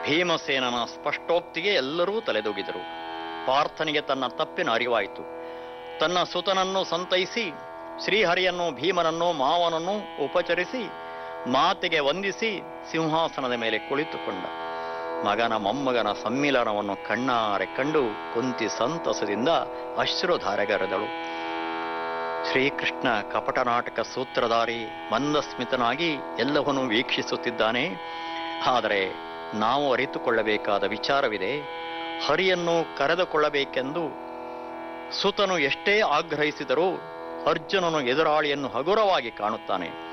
ಭೀಮಸೇನನ ಸ್ಪಷ್ಟೋಕ್ತಿಗೆ ಎಲ್ಲರೂ ತಲೆದೂಗಿದರು ಪಾರ್ಥನಿಗೆ ತನ್ನ ತಪ್ಪಿನ ಅರಿವಾಯಿತು ತನ್ನ ಸುತನನ್ನು ಸಂತೈಸಿ ಶ್ರೀಹರಿಯನ್ನು ಭೀಮನನ್ನು ಮಾವನನ್ನು ಉಪಚರಿಸಿ ಮಾತಿಗೆ ವಂದಿಸಿ ಸಿಂಹಾಸನದ ಮೇಲೆ ಕುಳಿತುಕೊಂಡ ಮಗನ ಮೊಮ್ಮಗನ ಸಮ್ಮಿಲನವನ್ನು ಕಣ್ಣಾರೆ ಕಂಡು ಕುಂತಿ ಸಂತಸದಿಂದ ಅಶ್ರುಧಾರೆಗರೆದಳು ಶ್ರೀಕೃಷ್ಣ ಕಪಟ ನಾಟಕ ಸೂತ್ರಧಾರಿ ಮಂದಸ್ಮಿತನಾಗಿ ಎಲ್ಲವನ್ನೂ ವೀಕ್ಷಿಸುತ್ತಿದ್ದಾನೆ ಆದರೆ ನಾವು ಅರಿತುಕೊಳ್ಳಬೇಕಾದ ವಿಚಾರವಿದೆ ಹರಿಯನ್ನು ಕರೆದುಕೊಳ್ಳಬೇಕೆಂದು ಸುತನು ಎಷ್ಟೇ ಆಗ್ರಹಿಸಿದರೂ ಅರ್ಜುನನು ಎದುರಾಳಿಯನ್ನು ಹಗುರವಾಗಿ ಕಾಣುತ್ತಾನೆ